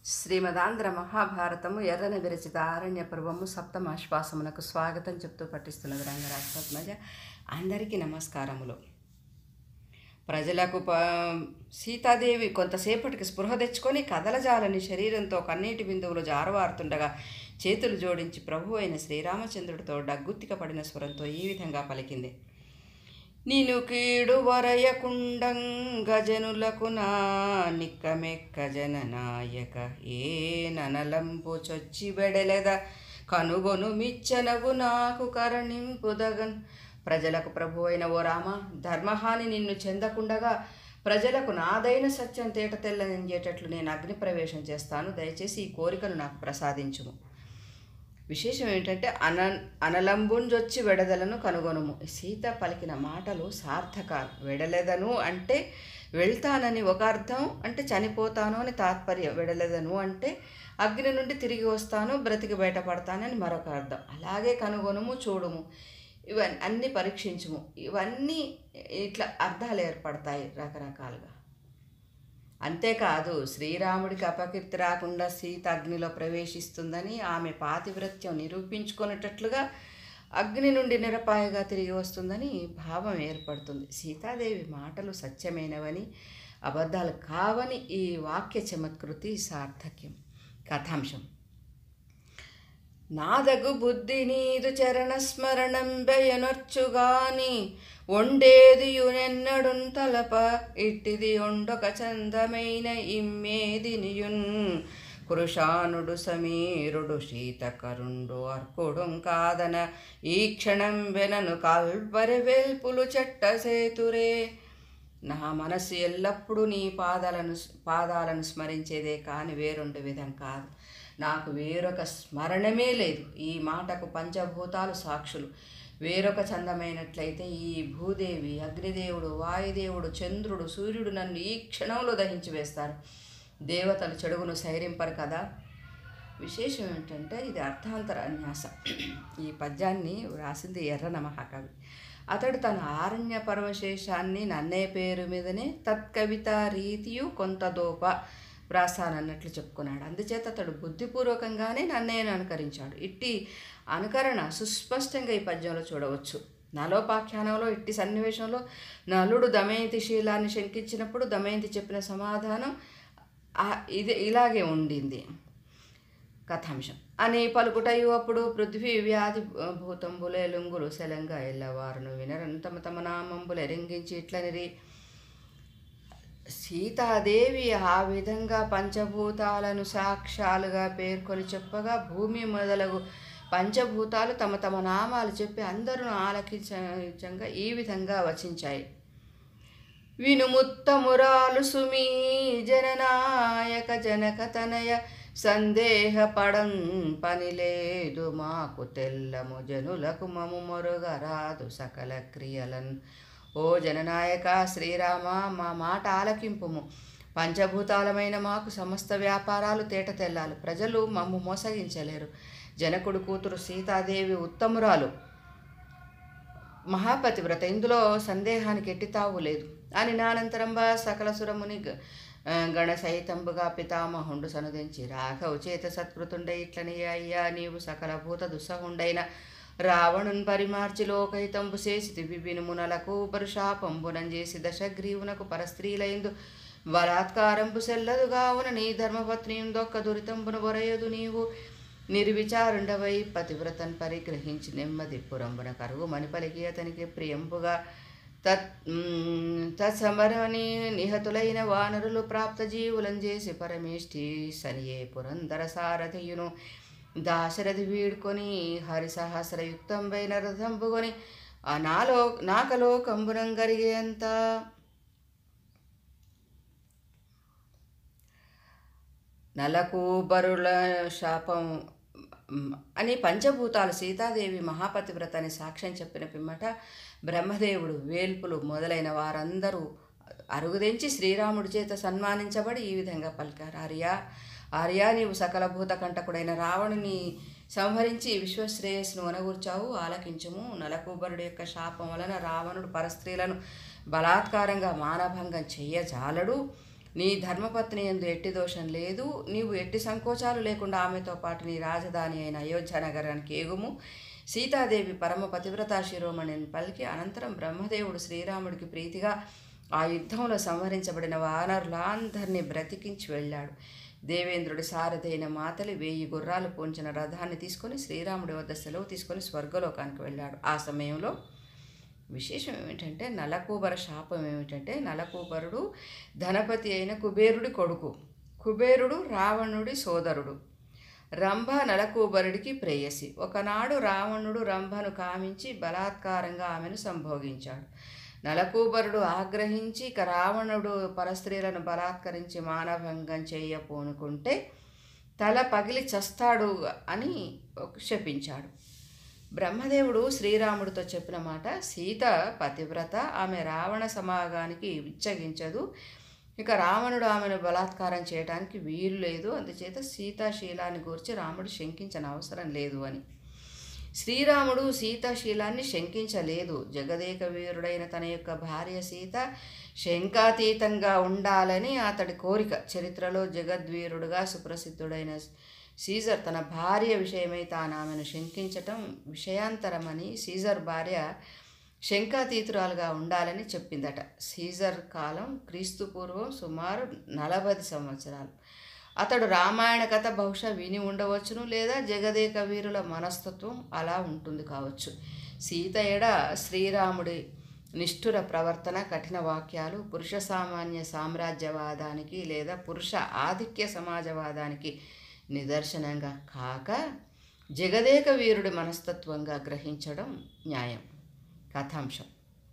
శ్రీమదాంధ్ర మహాభారతము ఎర్రని విరచిత ఆరణ్య పర్వము సప్తమాశ్వాసమునకు స్వాగతం చెప్తూ పఠిస్తున్నది రంగరాజపద్మజ అందరికీ నమస్కారములు ప్రజలకు ప సీతాదేవి కొంతసేపటికి స్పృహ తెచ్చుకొని కదలజాలని శరీరంతో కన్నీటి బిందువులు జారవారుతుండగా చేతులు జోడించి ప్రభు అయిన శ్రీరామచంద్రుడితో డగ్గుత్తిక పడిన స్వరంతో ఈ విధంగా పలికింది నిను కీడు వరయకుండం గజనులకు నా నిక్కమెక్క జననాయక ఏ ననలంపు చొచ్చి బెడెలెద కనుగొను మిచ్చనవు నాకు కరణింపుదగన్ ప్రజలకు ప్రభు అయిన ఓ రామ ధర్మహాని నిన్ను చెందకుండగా ప్రజలకు నాదైన సత్యం తేట తెల్లనించేటట్లు నేను అగ్ని ప్రవేశం చేస్తాను దయచేసి ఈ కోరికను నాకు ప్రసాదించుము విశేషం ఏంటంటే అన అనలంబుంజొచ్చి వెడదలను కనుగొనుము సీత పలికిన మాటలు సార్థకాలు వెడలెదను అంటే వెళ్తానని ఒక అర్థం అంటే చనిపోతాను అని తాత్పర్యం వెడలెదను అంటే అగ్ని నుండి తిరిగి వస్తాను బ్రతికి బయటపడతానని మరొక అర్థం అలాగే కనుగొనుము చూడుము ఇవన్నీ అన్నీ పరీక్షించుము ఇవన్నీ ఇట్లా అర్థాలు ఏర్పడతాయి రకరకాలుగా అంతేకాదు శ్రీరాముడికి అపకీర్తి రాకుండా సీత అగ్నిలో ప్రవేశిస్తుందని ఆమె పాతివ్రత్యం నిరూపించుకునేటట్లుగా అగ్ని నుండి నిరపాయగా తిరిగి వస్తుందని భావం ఏర్పడుతుంది సీతాదేవి మాటలు సత్యమైనవని అబద్ధాలు కావని ఈ వాక్య చమత్కృతి సార్థక్యం కథాంశం నాదగు బుద్ధి నీదు చరణ స్మరణం బెయనొచ్చుగాని ఒండేదియునెన్నడున్ తలప ఇట్టిది ఒండొక చందమైన ఇమ్మేదినియున్ కృషానుడు సమీరుడు శీతకరుండు అర్కుడు కాదన ఈ క్షణం వెనను కల్వరి వెల్పులు చెట్ట సేతురే నా మనసు ఎల్లప్పుడూ నీ పాదాలను పాదాలను స్మరించేదే కానీ వేరొండు విధం కాదు నాకు వేరొక స్మరణమే లేదు ఈ మాటకు పంచభూతాలు సాక్షులు వేరొక చందమైనట్లయితే ఈ భూదేవి అగ్నిదేవుడు వాయుదేవుడు చంద్రుడు సూర్యుడు నన్ను ఈ క్షణంలో దహించి వేస్తారు దేవతలు చెడుగును సైరింపరు కదా విశేషం ఏంటంటే ఇది అర్థాంతర అన్యాస ఈ పద్యాన్ని వ్రాసింది ఎర్రన మహాకవి అతడు తన ఆరణ్య పరమశేషాన్ని నన్నే పేరు మీదనే తత్కవిత రీతియు కొంత దోప వ్రాసానన్నట్లు చెప్పుకున్నాడు అందుచేత అతడు బుద్ధిపూర్వకంగానే నన్నయ్యను అనుకరించాడు ఇట్టి అనుకరణ సుస్పష్టంగా ఈ పద్యంలో చూడవచ్చు నలోపాఖ్యానంలో ఇట్టి సన్నివేశంలో నలుడు దమయంతి శీలాన్ని శంకించినప్పుడు దమయంతి చెప్పిన సమాధానం ఆ- ఇది ఇలాగే ఉండింది కథాంశం అని పలుకుటయు అప్పుడు పృథ్వీ వ్యాధి భూతంబులే లుంగులు శలంగా ఎల్లవారును వినరను తమ తమ నామంబులు ఎరింగించి ఇట్లనిరి సీతాదేవి ఆ విధంగా పంచభూతాలను సాక్ష్యాలుగా పేర్కొని చెప్పగా భూమి మొదలగు పంచభూతాలు తమ తమ నామాలు చెప్పి అందరూ ఆలకించంగా ఈ విధంగా వచించాయి వినుముత్తమురాలు సుమీ జననాయక జనక తనయ సందేహపడం పని లేదు మాకు తెల్లము జనులకు మము మొరుగరాదు సకల క్రియలన్ ఓ జననాయక శ్రీరామ మా మాట ఆలకింపుము పంచభూతాలమైన మాకు సమస్త వ్యాపారాలు తేట తెల్లాలి ప్రజలు మమ్ము మోసగించలేరు జనకుడు కూతురు సీతాదేవి ఉత్తమురాలు మహాపతివ్రత ఇందులో సందేహానికి ఎట్టి తావు లేదు అని నానంతరంబా సకల సురముని గ- ఆ, గణ సహితంబుగా పితామహుండు సనుదించి రాఘవు చేత సత్కృతుండై ఇట్లని అయ్యా నీవు సకల భూత దుస్సహుండైన రావణున్ పరిమార్చి లోకహితంబు చేసి విభినుమునలకు పరుషాపంబునం చేసి దశగ్రీవునకు పరస్త్రీలైందు బలాత్కారంబు సెల్లదుగావున నీ ధర్మపత్నియుందొక్క దురితంబును బొరయదు నీవు నిర్విచారుండవై పతివ్రతన్ పరిగ్రహించి నెమ్మది పురంబున కరువు మని పలికి అతనికి ప్రియంపుగా తత్ మ్, తత్సమరని నిహతులైన వానరులు ప్రాప్త జీవులం చేసి పరమేష్ఠి సనియే పురందర సారథియును దాశరథి వీడుకొని హరి సహస్రయుక్తంపైన రథంబుకొని ఆ నాలో నాకలో కంబునం గరిగేంత నలకు బరుల శాపం మ్, అని పంచభూతాలు సీతాదేవి మహాపతివ్రత అని సాక్ష్యం చెప్పిన పిమ్మట బ్రహ్మదేవుడు వేల్పులు మొదలైన వారందరూ అరుగుదెంచి శ్రీరాముడి చేత సన్మానించబడి ఈ విధంగా పలికారు ఆర్య ఆర్య నీవు సకల భూత కంటకుడైన రావణుని సంహరించి విశ్వశ్రేయస్సును వనగూర్చావు ఆలకించుము నలకూబరుడు యొక్క శాపం వలన రావణుడు పరస్త్రీలను బలాత్కారంగా మానభంగం చెయ్యజాలడు నీ ధర్మపత్ని ఎందు ఎట్టి దోషం లేదు నీవు ఎట్టి సంకోచాలు లేకుండా ఆమెతో పాటు నీ రాజధాని అయిన అయోధ్య నగరానికి ఏగుము సీతాదేవి పరమ పతివ్రతా శిరోమణిని పలికి అనంతరం బ్రహ్మదేవుడు శ్రీరాముడికి ప్రీతిగా ఆ యుద్ధంలో సంహరించబడిన వానరులందరినీ బ్రతికించి వెళ్ళాడు దేవేంద్రుడి సారథైన మాతలి వేయి గుర్రాలు పోంచిన రథాన్ని తీసుకొని శ్రీరాముడి వద్ద సెలవు తీసుకొని స్వర్గలోకానికి వెళ్ళాడు ఆ సమయంలో విశేషం ఏమిటంటే నలకూబర శాపం ఏమిటంటే నలకూబరుడు ధనపతి అయిన కుబేరుడి కొడుకు కుబేరుడు రావణుడి సోదరుడు రంభ నలకూబరుడికి ప్రేయసి ఒకనాడు రావణుడు రంభను కామించి బలాత్కారంగా ఆమెను సంభోగించాడు నలకూబరుడు ఆగ్రహించి ఇక రావణుడు పరస్త్రీలను బలాత్కరించి మానభంగం చేయపోనుకుంటే తల పగిలి చస్తాడు అని శపించాడు బ్రహ్మదేవుడు శ్రీరాముడితో చెప్పిన మాట సీత పతివ్రత ఆమె రావణ సమాగానికి విచ్చగించదు ఇక రావణుడు ఆమెను బలాత్కారం చేయడానికి వీలు లేదు అందుచేత సీతాశీలాన్ని గురించి రాముడు శంకించని అవసరం లేదు అని శ్రీరాముడు సీతాశీలాన్ని శంకించలేదు జగదేక వీరుడైన తన యొక్క భార్య సీత శంకాతీతంగా ఉండాలని అతడి కోరిక చరిత్రలో జగద్వీరుడుగా సుప్రసిద్ధుడైన సీజర్ తన భార్య విషయమై తాను ఆమెను శంకించటం విషయాంతరమని సీజర్ భార్య శంకాతీతురాలుగా ఉండాలని చెప్పిందట సీజర్ కాలం క్రీస్తు పూర్వం సుమారు నలభై సంవత్సరాలు అతడు రామాయణ కథ బహుశా విని ఉండవచ్చును లేదా జగదేక వీరుల మనస్తత్వం అలా ఉంటుంది కావచ్చు సీత ఎడ శ్రీరాముడి నిష్ఠుర ప్రవర్తన కఠిన వాక్యాలు పురుష సామాన్య సామ్రాజ్యవాదానికి లేదా పురుష ఆధిక్య సమాజవాదానికి నిదర్శనంగా కాక జగదేక వీరుడి మనస్తత్వంగా గ్రహించడం న్యాయం కథాంశం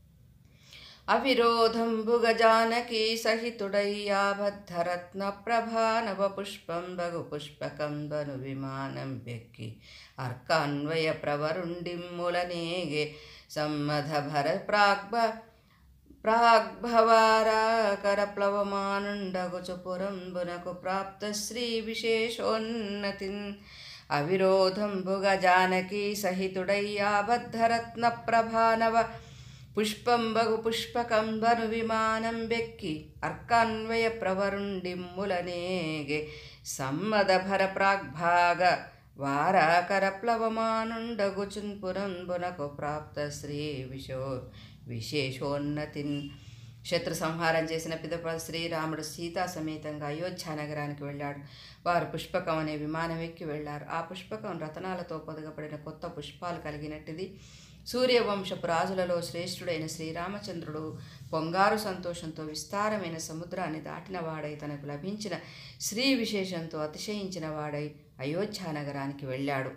అవిరోధంబు గజానకి సహితుడయ్యాబద్ధరత్న ప్రభానవ పుష్పం బగు పుష్పకం బను విమానం వెక్కి అర్కాన్వయ ప్రవరుండిమ్ములనేగే సమ్మధ భర ప్రాగ్భ ప్రాగ్భవారాకరప్లవమానుండగుచు పురంబునకు ప్రాప్త శ్రీ విశేషోన్నతిన్ అవిరోధంబుగ జానకి సహితుడయ్యాబద్ధరత్న ప్రభానవ పుష్పంబగు పుష్పకంబను విమానం బెక్కి అర్కాన్వయ ప్రవరుండిమ్ములనేగే సమ్మదభర ప్రాగ్భాగ వారాకర ప్లవమానుండగుచున్ పురంబునకు ప్రాప్త శ్రీ విశో విశేషోన్నతిన్ శత్రు సంహారం చేసిన పిదప శ్రీరాముడు సీతా సమేతంగా అయోధ్య నగరానికి వెళ్ళాడు వారు పుష్పకం అనే విమానం ఎక్కి వెళ్ళారు ఆ పుష్పకం రతనాలతో పొదగబడిన కొత్త పుష్పాలు కలిగినట్టుది సూర్యవంశపు రాజులలో శ్రేష్ఠుడైన శ్రీరామచంద్రుడు పొంగారు సంతోషంతో విస్తారమైన సముద్రాన్ని దాటిన వాడై తనకు లభించిన శ్రీ విశేషంతో అతిశయించిన వాడై అయోధ్య నగరానికి వెళ్ళాడు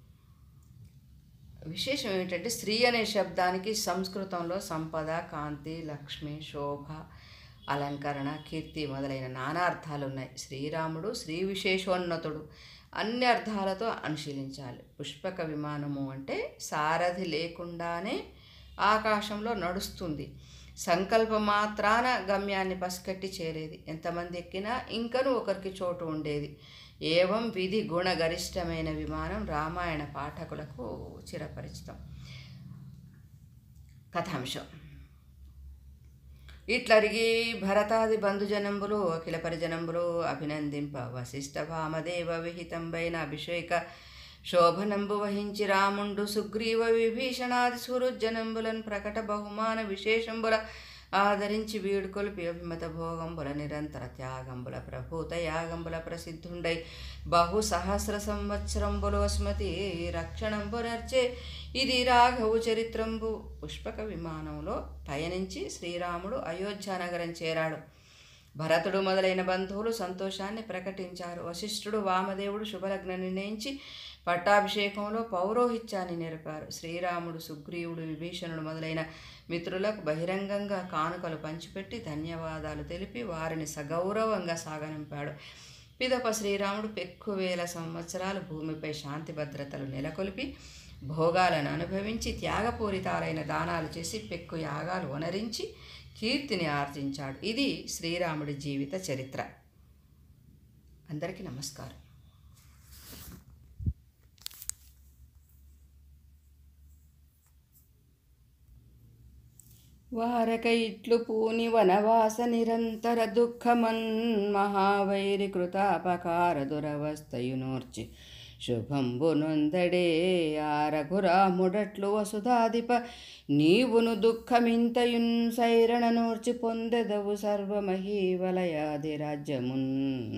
విశేషం ఏమిటంటే స్త్రీ అనే శబ్దానికి సంస్కృతంలో సంపద కాంతి లక్ష్మి శోభ అలంకరణ కీర్తి మొదలైన నానా అర్థాలు ఉన్నాయి శ్రీరాముడు శ్రీ విశేషోన్నతుడు అన్ని అర్థాలతో అనుశీలించాలి పుష్పక విమానము అంటే సారథి లేకుండానే ఆకాశంలో నడుస్తుంది సంకల్ప మాత్రాన గమ్యాన్ని పసికట్టి చేరేది ఎంతమంది ఎక్కినా ఇంకనూ ఒకరికి చోటు ఉండేది ఏవం విధి గుణ గరిష్టమైన విమానం రామాయణ పాఠకులకు చిరపరిచితం కథాంశం ఇట్లరిగి భరతాది బంధుజనంబులు అఖిల పరిజనంబులు అభినందింప వశిష్ఠ భామదేవ విహితంబైన అభిషేక శోభనంబు వహించి రాముండు సుగ్రీవ విభీషణాది సురుజనంబులను ప్రకట బహుమాన విశేషంబుల ఆదరించి వీడుకొలిపి అభిమత భోగంబుల నిరంతర త్యాగంబుల ప్రభూత యాగంబుల ప్రసిద్ధుండై బహు సహస్ర సంవత్సరంబులు అస్మతి రక్షణంబునర్చే ఇది రాఘవు చరిత్రంబు పుష్పక విమానంలో పయనించి శ్రీరాముడు అయోధ్య నగరం చేరాడు భరతుడు మొదలైన బంధువులు సంతోషాన్ని ప్రకటించారు వశిష్ఠుడు వామదేవుడు శుభలగ్న నిర్ణయించి పట్టాభిషేకంలో పౌరోహిత్యాన్ని నేర్పారు శ్రీరాముడు సుగ్రీవుడు విభీషణుడు మొదలైన మిత్రులకు బహిరంగంగా కానుకలు పంచిపెట్టి ధన్యవాదాలు తెలిపి వారిని సగౌరవంగా సాగనింపాడు పిదప శ్రీరాముడు పెక్కు వేల సంవత్సరాలు భూమిపై శాంతి భద్రతలు నెలకొల్పి భోగాలను అనుభవించి త్యాగపూరితాలైన దానాలు చేసి పెక్కు యాగాలు వనరించి కీర్తిని ఆర్జించాడు ఇది శ్రీరాముడి జీవిత చరిత్ర అందరికీ నమస్కారం వారక ఇట్లు పూని వనవాస నిరంతర దుఃఖమన్ మహావైరి కృతాపకార దురవస్థయునూర్చి శుభంబు నొందడే ఆరఘురాముడట్లు వసుధాధిప నీవును దుఃఖమింతయున్ సైరణ నూర్చి పొందెదవు సర్వమహీవలయాధిరాజ్యమున్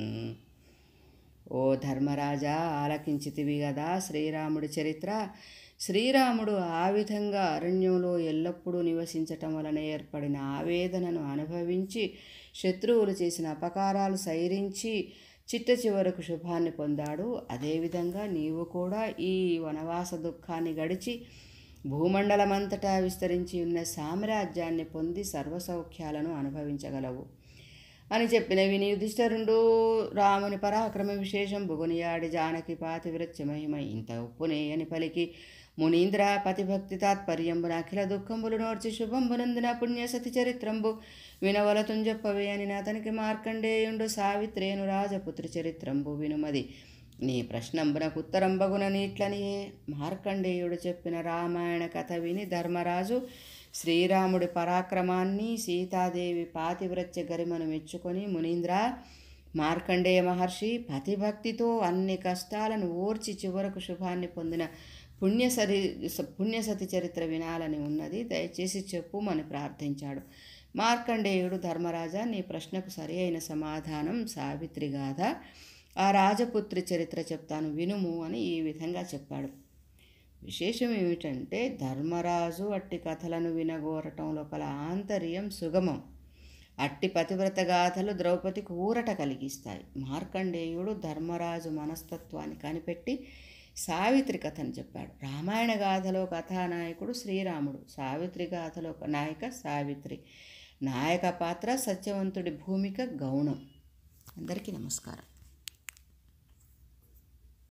ఓ ధర్మరాజా ఆలకించితివి గదా శ్రీరాముడి చరిత్ర శ్రీరాముడు ఆ విధంగా అరణ్యంలో ఎల్లప్పుడూ నివసించటం వలన ఏర్పడిన ఆవేదనను అనుభవించి శత్రువులు చేసిన అపకారాలు సైరించి చిట్ట చివరకు శుభాన్ని పొందాడు అదేవిధంగా నీవు కూడా ఈ వనవాస దుఃఖాన్ని గడిచి భూమండలమంతటా విస్తరించి ఉన్న సామ్రాజ్యాన్ని పొంది సర్వసౌఖ్యాలను అనుభవించగలవు అని చెప్పిన విని యుధిష్ఠరుండు రాముని పరాక్రమ విశేషం బుగునియాడి జానకి పాతివృత్య మహిమ ఇంత ఉప్పునే అని పలికి మునీంద్ర పతిభక్తి తాత్పర్యంబున అఖిల దుఃఖంబులు నోర్చి శుభంబునందున పుణ్యసతి చరిత్రంబు వినవలతుం చెప్పవే అని అతనికి మార్కండేయుండు సావిత్రేను రాజపుత్రి చరిత్రంబు వినుమది నీ ప్రశ్నంబునకు ఉత్తరంబగున నీట్లనియే మార్కండేయుడు చెప్పిన రామాయణ కథ విని ధర్మరాజు శ్రీరాముడి పరాక్రమాన్ని సీతాదేవి పాతివ్రత్య గరిమను మెచ్చుకొని మునీంద్ర మార్కండేయ మహర్షి పతిభక్తితో అన్ని కష్టాలను ఓర్చి చివరకు శుభాన్ని పొందిన పుణ్యసరి పుణ్యసతి చరిత్ర వినాలని ఉన్నది దయచేసి చెప్పుమని ప్రార్థించాడు మార్కండేయుడు ధర్మరాజా నీ ప్రశ్నకు సరి అయిన సమాధానం సావిత్రి గాథ ఆ రాజపుత్రి చరిత్ర చెప్తాను వినుము అని ఈ విధంగా చెప్పాడు విశేషం ఏమిటంటే ధర్మరాజు అట్టి కథలను వినగోరటంలో కల ఆంతర్యం సుగమం అట్టి పతివ్రత గాథలు ద్రౌపదికి ఊరట కలిగిస్తాయి మార్కండేయుడు ధర్మరాజు మనస్తత్వాన్ని కనిపెట్టి సావిత్రి కథను చెప్పాడు రామాయణ గాథలో కథానాయకుడు శ్రీరాముడు సావిత్రి గాథలో నాయిక సావిత్రి నాయక పాత్ర సత్యవంతుడి భూమిక గౌణం అందరికీ నమస్కారం